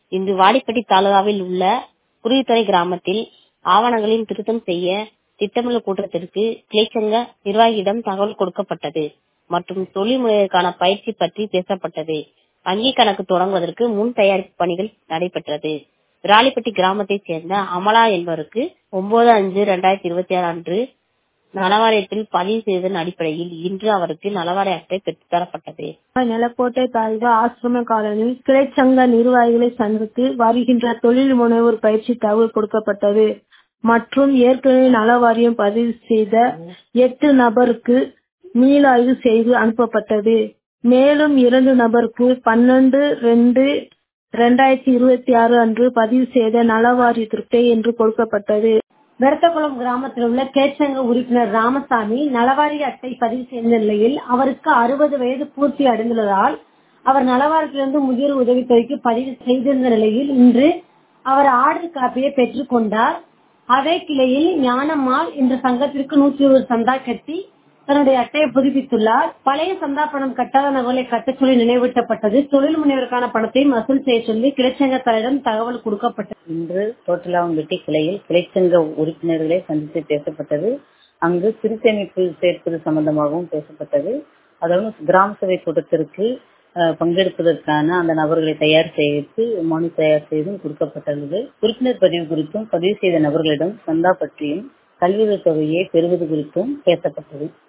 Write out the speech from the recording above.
இன்று வாடிப்பட்டி தாலுகாவில் உள்ள குருவித்துறை கிராமத்தில் ஆவணங்களின் திருத்தம் செய்ய திட்டமிடல் கூட்டத்திற்கு கிளைச்சங்க நிர்வாகியிடம் தகவல் கொடுக்கப்பட்டது மற்றும் தொழில் முனைவதற்கான பயிற்சி பற்றி பேசப்பட்டது வங்கி கணக்கு தொடங்குவதற்கு முன் தயாரிப்பு பணிகள் நடைபெற்றது விராலிப்பட்டி கிராமத்தைச் சேர்ந்த அமலா என்பவருக்கு ஒன்பது அஞ்சு இரண்டாயிரத்தி இருபத்தி ஆறு அன்று நலவாரியத்தில் பதிவு செய்ததன் அடிப்படையில் இன்று அவருக்கு நலவாரிய அட்டை பெற்றுத் தரப்பட்டது நிலக்கோட்டை தாலுகா ஆசிரம காலனியில் கிளைச்சங்க நிர்வாகிகளை சந்தித்து வருகின்ற தொழில் முனைவோர் பயிற்சி தகவல் கொடுக்கப்பட்டது மற்றும் ஏற்கனவே நலவாரியம் பதிவு செய்த எட்டு நபருக்கு மீளாய்வு செய்து அனுப்பப்பட்டது மேலும் இரண்டு நபருக்கு பன்னெண்டு ரெண்டு இரண்டாயிரத்தி இருபத்தி ஆறு அன்று பதிவு செய்த நலவாரியத்திற்கு என்று கொடுக்கப்பட்டது வெரத்தகுளம் கிராமத்தில் உள்ள கேச்சங்க உறுப்பினர் ராமசாமி நலவாரிய அட்டை பதிவு செய்த நிலையில் அவருக்கு அறுபது வயது பூர்த்தி அடைந்துள்ளதால் அவர் நலவாரியத்திலிருந்து முதியோர் உதவித்தொகைக்கு பதிவு செய்திருந்த நிலையில் இன்று அவர் ஆர்டர் காப்பியை பெற்றுக் கொண்டார் அதே கிளையில் ஞானம்மாள் என்ற சங்கத்திற்கு நூற்றி ஒரு சந்தா கட்டி தன்னுடைய அட்டையை புதுப்பித்துள்ளார் பழைய சந்தா பணம் கட்டாத நகலை கட்டச் சொல்லி நினைவூட்டப்பட்டது தொழில் முனைவருக்கான பணத்தை வசூல் செய்ய சொல்லி கிளைச்சங்க தலைவரிடம் தகவல் கொடுக்கப்பட்டது இன்று தோட்டலாவம்பட்டி கிளையில் கிளைச்சங்க உறுப்பினர்களை சந்தித்து பேசப்பட்டது அங்கு சிறுசேமிப்பு சேர்ப்பது சம்பந்தமாகவும் பேசப்பட்டது அதாவது கிராம சபை கூட்டத்திற்கு பங்கெடுப்பதற்கான அந்த நபர்களை தயார் செய்து மனு தயார் செய்தும் கொடுக்கப்பட்டுள்ளது உறுப்பினர் பதிவு குறித்தும் பதிவு செய்த நபர்களிடம் சந்தா பற்றியும் கல்வி தொகையை பெறுவது குறித்தும் பேசப்பட்டது